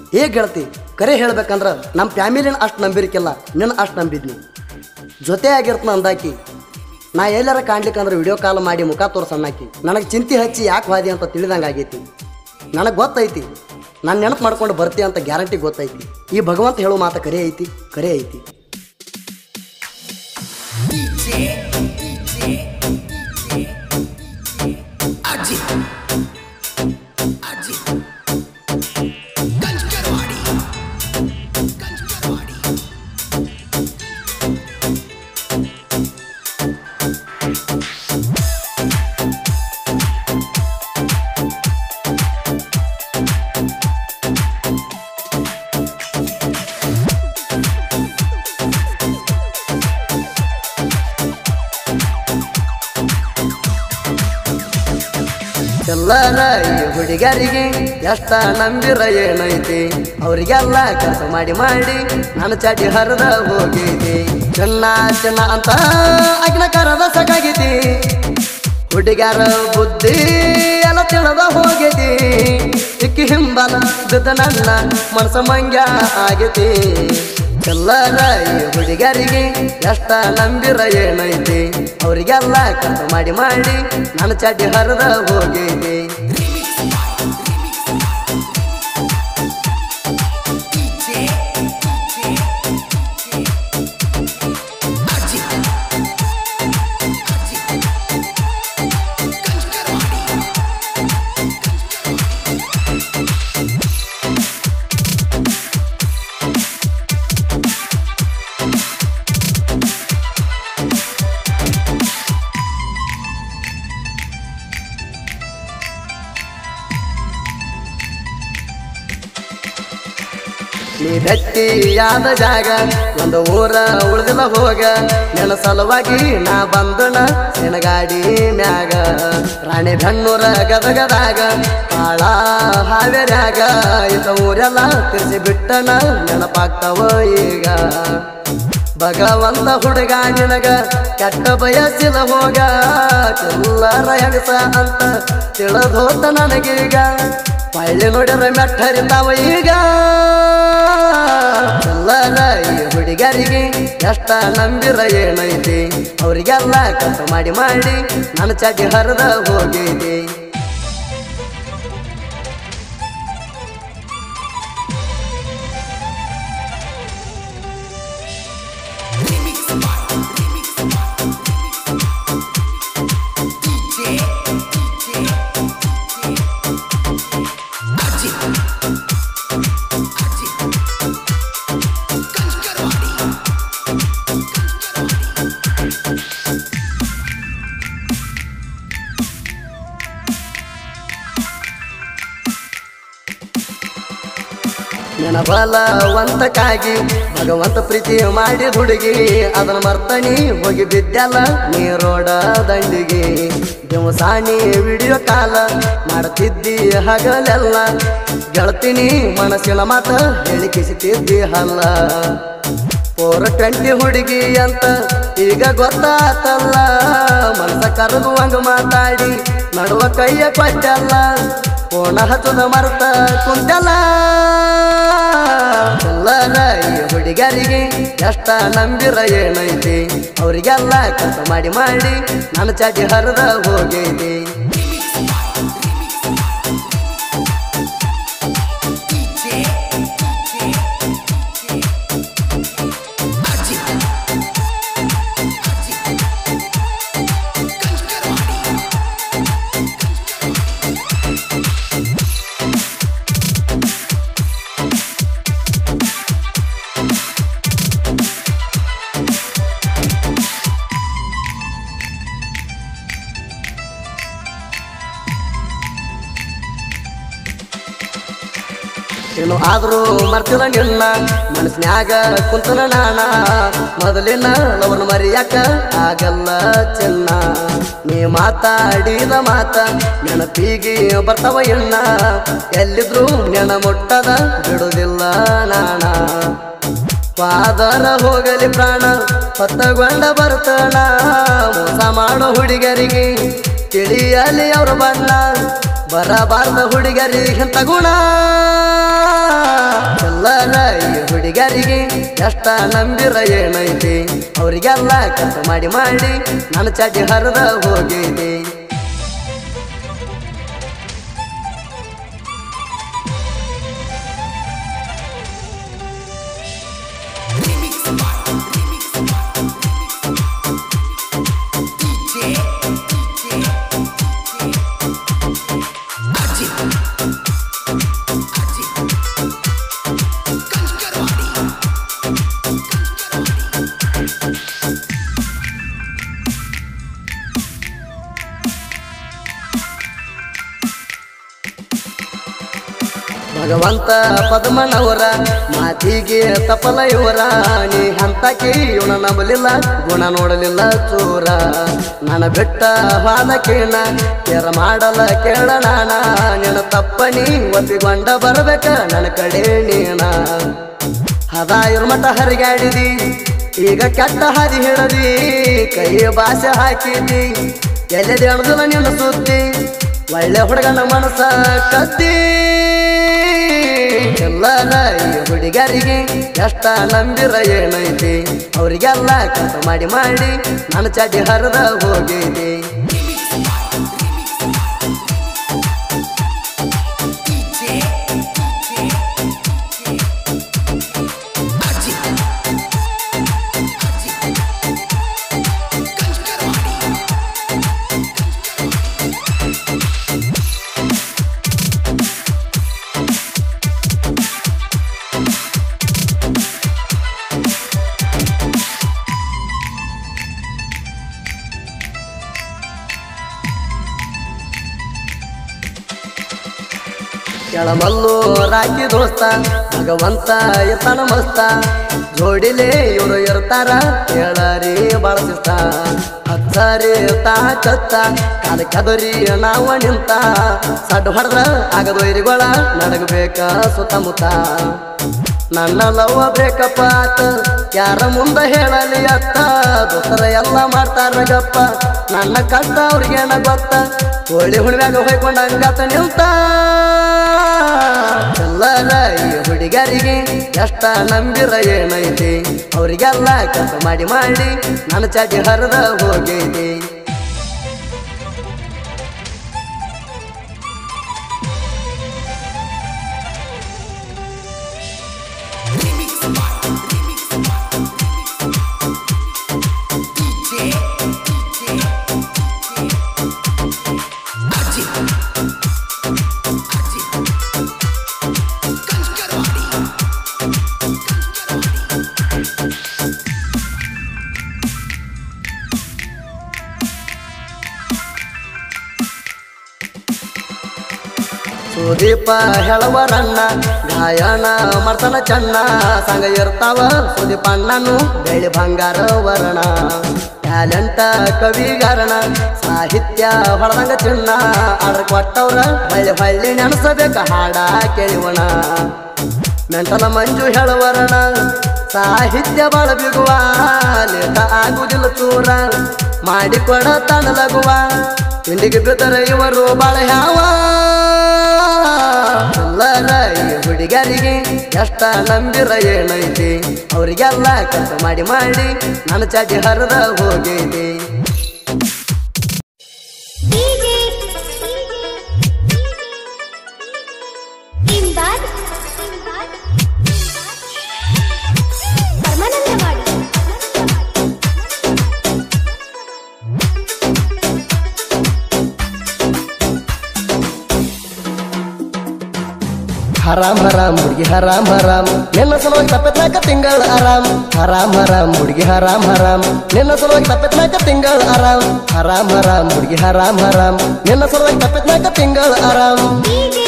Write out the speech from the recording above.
ಹೇಗೆ ಗೆಳತಿ ಕರೆ ಹೇಳ್ಬೇಕಂದ್ರ ನಮ್ಮ ಫ್ಯಾಮಿಲಿನ ಅಷ್ಟು ನಂಬಿರಿಕಿಲ್ಲ ನಿನ್ನ ಅಷ್ಟು ನಂಬಿದ್ನಿ ಜೊತೆ ಆಗಿರ್ತನ ಅಂದಾಕಿ ನಾ ಎಲ್ಲಾರ ಕಾಣ್ಲಿಕ್ಕಂದ್ರೆ ವಿಡಿಯೋ ಕಾಲ್ ಮಾಡಿ ಮುಖ ತೋರ್ಸಣ್ಣಾಕಿ ನನಗೆ ಚಿಂತೆ ಹಚ್ಚಿ ಯಾಕೆ ವಾದಿ ಅಂತ ತಿಳಿದಂಗೆ ಆಗೈತಿ ನನಗೆ ಗೊತ್ತೈತಿ ನಾನು ನೆನಪು ಮಾಡ್ಕೊಂಡು ಬರ್ತಿ ಅಂತ ಗ್ಯಾರಂಟಿ ಗೊತ್ತೈತಿ ಈ ಭಗವಂತ ಹೇಳೋ ಮಾತು ಕರೆ ಐತಿ ಕರೆ ಐತಿ ಎಲ್ಲರ ಈ ಹುಡುಗರಿಗೆ ಎಷ್ಟ ನಂಬಿರ ಏನೈತಿ ಅವ್ರಿಗೆಲ್ಲ ಕೆಲಸ ಮಾಡಿ ಮಾಡಿ ನಾನು ಚಾಟಿ ಹರಿದ ಹೋಗೈತಿ ಚೆನ್ನ ಚೆನ್ನ ಅಂತ ಅಗ್ನ ಕರದ ಸಾಕಾಗೈತಿ ಹುಡುಗ್ಯಾರ ಬುದ್ಧಿ ಎಲ್ಲ ತಿಳಿದ ಹೋಗೈತಿ ಇಕ್ಕಿ ಹಿಂಬಲ ಬಿದ್ದ ನನ್ನ ಮನಸ ಮಂಗ್ಯ ಆಗೈತಿ ಎಲ್ಲರ ಈ ಹುಡುಗರಿಗೆ ಎಷ್ಟ ನಂಬಿರ ಏನೈತಿ ಅವ್ರಿಗೆಲ್ಲ ಕೆಲಸ ಮಾಡಿ ಮಾಡಿ ನಾನು ಚಾಟಿ ಹರಿದ ಹೋಗೈತಿ ನೀ ಭೆಟ್ಟಿಯಾದ ಜಾಗ ಒಂದು ಊರ ಉಳಿದಿಲ್ಲ ಹೋಗ ನಿನ್ನ ಸಲುವಾಗಿ ನಾ ಬಂದನ ನಿನಗಾಡಿ ಮ್ಯಾಗ ರಾಣಿ ಬೆನ್ನೂರ ಗದಗದಾಗ ಪಾಳ ಹಾವೇರ್ಯಾಗ ಇದ ಊರೆಲ್ಲ ತಿರ್ಸಿ ಬಿಟ್ಟನ ನೆನಪಾಗ್ತಾವ ಈಗ ಭಗವಂತ ಹುಡುಗ ನಿನಗ ಕೆಟ್ಟ ಬಯಸಿಲ್ಲ ಹೋಗ ಚಿಲ್ಲರ ಹೆಗಸ ಅಂತ ತಿಳಿದೋತ ನನಗೀಗ ಪಳ್ಳಿ ನೋಡಿರ ಮೆಟ್ಟರಿತಾವ ಈಗ ಎಲ್ಲರ ಈ ಹುಡುಗರಿಗೆ ಎಷ್ಟ ನಂಬಿರ ಏನೈತಿ ಅವ್ರಿಗೆಲ್ಲ ಕಷ್ಟ ಮಾಡಿ ಮಾಡಿ ನನ್ನ ಚಾಟಿ ಹರಿದ ಹೋಗೈತಿ ನಿನ್ನ ಬಲವಂತಕ್ಕಾಗಿ ಭಗವಂತ ಪ್ರೀತಿ ಮಾಡಿ ಹುಡುಗಿ ಅದನ್ನ ಮರ್ತನಿ ಹೋಗಿ ಬಿದ್ದಲ್ಲ ನೀ ರೋಡ ದಂಡಿಗೆ ದಿವಸಾನಿ ವಿಡಿಯೋ ಕಾಲ ಮಾಡ್ತಿದ್ದಿ ಹಗಲೆಲ್ಲ ಗೆಳತೀನಿ ಮನಸ್ಸಿನ ಮಾತ ಹೇಳಿ ಕಿಸಿತಿದ್ದಿ ಹಲ್ಲ ಫೋರ್ ಟ್ವೆಂಟಿ ಹುಡುಗಿ ಅಂತ ಈಗ ಗೊತ್ತಾತಲ್ಲ ಮನಸ ಕರಗುವಂಗ ಮಾತಾಡಿ ನಡುವ ಕೈಯ ಕೊಟ್ಟಲ್ಲ ಫೋನ ಹಚ್ಚದ ಮರ್ತ ಕುಂತಲ್ಲ ಎಲ್ಲರ ಈ ಹುಡುಗರಿಗೆ ಎಷ್ಟ ನಂಬಿರ ಏನೈತಿ ಅವ್ರಿಗೆಲ್ಲ ಕೆಲಸ ಮಾಡಿ ಮಾಡಿ ನಾನು ಚಾಟಿ ಹರಿದ ಹೋಗೈತಿ ಏನು ಆದ್ರೂ ಮರ್ತಿಲ್ಲ ನಿನ್ನ ಮನಸ್ನ್ಯಾಗ ಕುಂತನ ನಾಣ ಮೊದಲಿನ ಲವನ ಮರಿಯಾಕ ಆಗಲ್ಲ ಚಿನ್ನ ನೀ ಮಾತಾಡಿದ ಮಾತ ನೆನಪಿಗೆ ಬರ್ತಾವ ಎಣ್ಣ ಎಲ್ಲಿದ್ರು ನೆನ ಮುಟ್ಟದ ಬಿಡುದಿಲ್ಲ ನಾಣ ಪಾದರ ಹೋಗಲಿ ಪ್ರಾಣ ಹೊತ್ತಗೊಂಡ ಬರ್ತಾನ ಮೋಸ ಮಾಡೋ ಹುಡುಗರಿಗೆ ತಿಳಿಯಲಿ ಅವ್ರ ಬಣ್ಣ ಬರಬಾರ್ದ ಹುಡುಗರಿಗೆ ಅಂತ ಗುಣ ಹುಡುಗರಿಗೆ ಎಷ್ಟ ನಂಬಿರ ಏನೈತಿ ಅವರಿಗೆಲ್ಲ ಕೆಲಸ ಮಾಡಿ ಮಾಡಿ ನನ್ನ ಚಾಟಿ ಹರಿದ ಹೋಗೈತಿ ಭಗವಂತ ಪದ್ಮನವರ ಮಾತಿಗೆ ತಪಲ ಇವರ ನೀ ಹಂತಕ್ಕೆ ಇವನ ನಂಬಲಿಲ್ಲ ಗುಣ ನೋಡಲಿಲ್ಲ ಚೂರ ನನ್ನ ಬಿಟ್ಟ ಹಾದಕೇನ ಕೆರ ಮಾಡಲ ಕೇಳ ನಾನ ನಿನ್ನ ತಪ್ಪ ನೀ ಒಪ್ಪಿಕೊಂಡ ಬರ್ಬೇಕ ನನ್ನ ಕಡೆ ನೀನ ಹದ ಮಠ ಹರಿಗಾಡಿದಿ ಈಗ ಕೆಟ್ಟ ಹಾದಿ ಹಿಡದಿ ಕೈ ಭಾಷೆ ಹಾಕಿದಿ ಎಲ್ಲೆದೆ ಅಣದಲ್ಲ ನಿನ್ನ ಸುದ್ದಿ ಒಳ್ಳೆ ಹುಡುಗನ ಮನಸ್ಸ ಕದ್ದಿ ಎಲ್ಲರ ಈ ಹುಡುಗರಿಗೆ ಎಷ್ಟ ನಂಬಿರ ಏನೈತಿ ಅವರಿಗೆಲ್ಲ ಕೆಲಸ ಮಾಡಿ ಮಾಡಿ ನನ್ನ ಚಾಟಿ ಹರಿದ ಹೋಗೈತಿ ಕೆಳಮಲ್ಲು ರಾಕಿ ದೋಸ್ತ ಭಗವಂತ ಇತನ ಮಸ್ತ ಜೋಡಿಲೆ ಇವರು ಇರ್ತಾರ ಕೇಳರಿ ಬಳಸಿಸ್ತ ಹತ್ತರಿ ತಾ ಕತ್ತ ಕಾಲ ಕದರಿ ನಾವು ನಿಂತ ಸಡ್ ಹೊಡೆದ್ರ ಆಗದೊಯ್ರಿಗಳ ನಡಗಬೇಕ ಸುತ್ತಮುತ್ತ ನನ್ನ ಲವ್ವ ಬೇಕಪ್ಪ ಆತ ಯಾರ ಮುಂದ ಹೇಳಲಿ ಅತ್ತ ದೋಸ್ತರ ಎಲ್ಲ ಮಾಡ್ತಾರ ಗಪ್ಪ ನನ್ನ ಕಷ್ಟ ಅವ್ರಿಗೇನ ಗೊತ್ತ ಹೋಳಿ ಹುಣ್ಮ್ಯಾಗ ಹೊಯ್ಕೊಂಡ ಹಂಗಾತ ನಿಂತ ಎಲ್ಲರ ಈ ಹುಡುಗರಿಗೆ ಎಷ್ಟ ನಂಬಿರ ಏನೈತಿ ಅವರಿಗೆಲ್ಲ ಕೆಲಸ ಮಾಡಿ ಮಾಡಿ ನನ್ನ ಚಾಟಿ ಹರಿದ ಹೋಗೈತಿ ಸುದೀಪ ಹೇಳವರಣ್ಣ ಗಾಯನ ಮಾಡ್ತಾನ ಚನ್ನ ಸಂಗ ಇರ್ತಾವ ಸುದೀಪ ಅಣ್ಣನು ಬೆಳ್ಳಿ ಬಂಗಾರ ವರ್ಣ ಟ್ಯಾಲೆಂಟ ಕವಿಗಾರಣ ಸಾಹಿತ್ಯ ಹೊಡೆದಂಗ ಚಿನ್ನ ಆರ್ಡರ್ ಕೊಟ್ಟವ್ರ ಹಳ್ಳಿ ಹಳ್ಳಿ ನೆನಸಬೇಕ ಹಾಡ ಕೇಳಿವಣ ಮೆಂಟಲ ಮಂಜು ಹೇಳವರಣ ಸಾಹಿತ್ಯ ಬಾಳ ಬಿಗುವ ಲೇಟ ಆಗುದಿಲ್ಲ ಚೂರ ಮಾಡಿಕೊಡ ತಣಲಗುವ ತಿಂಡಿಗೆ ಬಿದ್ದರೆ ಇವರು ಬಾಳ ಯಾವ ಎಲ್ಲರ ಈ ಹುಡುಗರಿಗೆ ಎಷ್ಟ ನಂಬಿರ ಏನೈತಿ ಅವರಿಗೆಲ್ಲ ಕೆಲಸ ಮಾಡಿ ಮಾಡಿ ನನ್ನ ಚಾಟಿ ಹರಿದ ಹೋಗೈತಿ DJ ಇಮ್ದಾದ್ ಪರಮಾನಂದವಾಡಿ ಹರಾಮ್ ಹರಾಮ್ ಹುಡುಗಿ ಹರಾಮ್ ಹರಾಮ್ ನಿನ್ನ ಸಲುವಾಗಿ ತಪ್ಪತ್ನಾಕ ತಿಂಗಳ ಆರಾಮ್ ಹರಾಮ್ ಹರಾಮ್ ಹುಡುಗಿ ಹರಾಮ್ ಹರಾಮ್ ನಿನ್ನ ಸಲುವಾಗಿ ತಪ್ಪತ್ನಾಕ ತಿಂಗಳ ಆರಾಮ್ ಹರಾಮ್ ಹರಾಮ್ ಹುಡುಗಿ ಹರಾಮ್ ಹರಾಮ್ ನಿನ್ನ ಸಲುವಾಗಿ ತಪ್ಪತ್ನಾಕ ತಿಂಗಳ ಆರಾಮ್ DJ